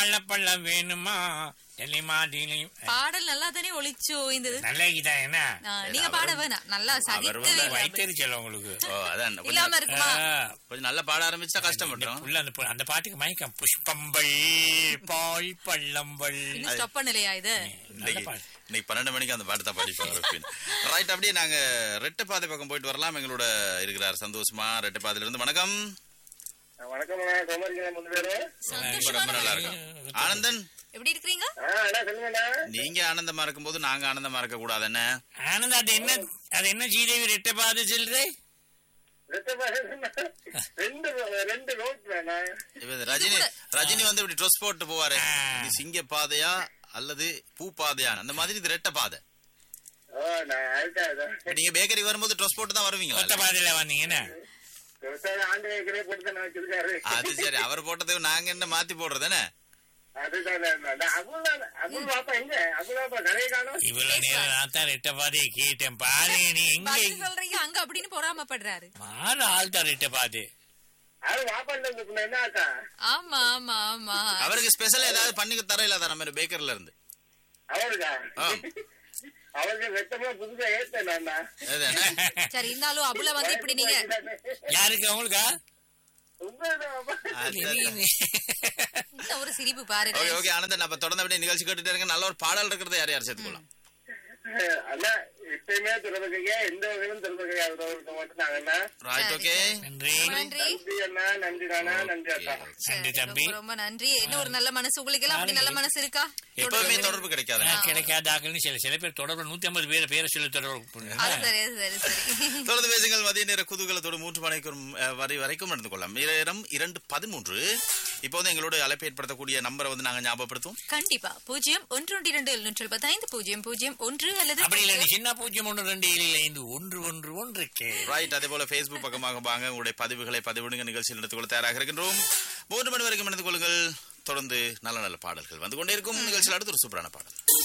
வாழைப்பழம் வேணுமா டெலிமாடிலி பாடல் நல்லா தானே ஒளிச்சோ இந்த இது. நல்ல இதா என்ன ஆ, நீங்க பாட வேணாம் நல்லா அவர் சகிக்கவே வந்து இல்லை. வயிற்றுச்சல் உங்களுக்கு ஓ அதான் இல்லாம கொஞ்சம் இருக்குமா ஆ, கொஞ்சம் நல்லா பாட ஆரம்பிச்சா கஷ்டப்பட்டோம் உள்ள அந்த பு- அந்த பாட்டுக்கு மயக்கம் புஷ்பம்பள் பால் பள்ளம்பள் இன்னும் ஸ்டாப் பண்ணலையா இது நல்ல இன்னைக்கு பாட்டு இன்னைக்கு பன்னெண்டு மணிக்கு அந்த பாட்டு தான் படிப்போம் ரைட் அப்படியே நாங்க ரெட்டை பாதை பக்கம் போயிட்டு வரலாம் எங்களோட இருக்கிறார் சந்தோஷமா ரெட்டை பாதையில இருந்து வணக்கம் வணக்கம் குமரிங்க மூணு பேரு ரொம்ப ரொம்ப நல்லா இருக்கும் ஆனந்தன் எப்படி இருக்கிறீங்க ஆ அண்ணா சொல்லுங்கண்ணா நீங்க ஆனந்தமா இருக்கும்போது நாங்க ஆனந்தமா இருக்க கூடாது என்ன ஆனந்த் அது என்ன அது என்ன ஸ்ரீதேவி ரெட்டை பாதை சொல்லுது ரெண்டு பேரு ரெண்டு ரெண்டு நோட் வேணா இப்ப இந்த ரஜினி ரஜினி வந்து இப்படி ட்ரெஸ் போட்டு போவாரு இது சிங்க பாதையா அல்லது பூ பாதையா அந்த மாதிரி இது ரெட்டை பாதை ஓ நான் அதுதான் இப்ப நீங்க பேக்கரி வரும்போது ட்ரெஸ் போட்டு தான் வருவீங்களா ஒத்த பாதையில வந்தீங்கன்னா ஆண்டு ஏற்கனவே போட்டு தான் வச்சிருக்காரு அது சரி அவர் போட்டதுக்கு நாங்க என்ன மாத்தி போடுறதுன்னு அதுதான் அபுல் அபுல் பாப்பா எங்க அபுல் பாப்பா நிறைய காணும் இவ்வளவு நேரம் நான் தான் ரெட்டை பாதையை கேட்டேன் பாருங்க நீ எங்க பதில் சொல்றீங்க அங்க அப்படின்னு பொறாமப்படுறாரு மாறு ஆள் தான் ரெட்டை பாதை அது பாப்பாண்ட இருந்து என்ன ஆக்கா ஆமா ஆமா ஆமா அவருக்கு ஸ்பெஷல் ஏதாவது பண்ணி தர இல்லாத நம்ம பேக்கர்ல இருந்து அவருக்கா ஆ. அவருக்கு வெத்தமா புதுசா ஏத்தேன் நான்டா அதுதானே? சரி இருந்தாலும் அபுல வந்து இப்படி நீங்க யாருக்கு அவங்களுக்கா உண்மைதான் பாப்பா. அதுதான். இந்த ஒரு சிரிப்பு பாருங்க ஓகே ஓகே ஆனந்தன் நம்ம தொடர்ந்து அப்படியே நிகழ்ச்சி கேட்டுட்டே இருங்க நல்ல ஒரு பாடல் இருக்கிறத யார் யார் சேர்த்துக்கலாம் அண்ணா எப்பயுமே திறமைக்கையா எந்த வகையிலும் திறமைக்கையா இருக்க மாட்டேன் அண்ணா ரைட் ஓகே நன்றி நன்றி நன்றி அண்ணா நன்றி நானா நன்றி அக்கா நன்றி சரி, தம்பி ரொம்ப ரொம்ப நன்றி என்ன ஒரு நல்ல மனசு உங்களுக்கு எல்லாம் அப்படி நல்ல மனசு இருக்கா எப்பவுமே தொடர்பு கிடைக்காது ஆ, கிடைக்காதாக்கள்னு சில சில பேர் தொடர்பு நூத்தி ஐம்பது பேர் பேரை சொல்லி தொடர்பு அது சரி அது சரி சரி தொடர்ந்து பேசுங்கள் மதிய நேர குதூகலத்தோடு மூன்று மணிக்கும் அஹ், வரை வரைக்கும் நடந்து கொள்ளலாம் நேரம் இரண்டு பதிமூன்று இப்போ வந்து எங்களோட அழைப்பு ஏற்படுத்தக்கூடிய நம்பரை வந்து நாங்க ஞாபகப்படுத்துவோம் கண்டிப்பா பூஜ்ஜியம் ஒன்று ஒன்று இரண்டு எழுநூற்றி எழுபத்தைந்து பூஜ்ஜியம் பூஜ்ஜியம் ஒன்று அல்லது அப்படி இல்லை நீ சின்ன பூஜ்ஜியம் ஒன்று ரெண்டு ஏழு ஐந்து ஒன்று ஒன்று ஒன்றுக்கு ரைட் அதே போல Facebook பக்கமாக வாங்க உங்களுடைய பதிவுகளை பதிவிடுங்க நிகழ்ச்சியில் நடந்து கொள்ள தயாராக இருக்கின்றோம் மூன்று மணி வரைக்கும் நடந்து கொள்ளுங்கள் தொடர்ந்து நல்ல நல்ல பாடல்கள் வந்து கொண்டே இருக்கும் நிகழ்ச்சியில் அடுத்து ஒரு சூப்பரான பாடல்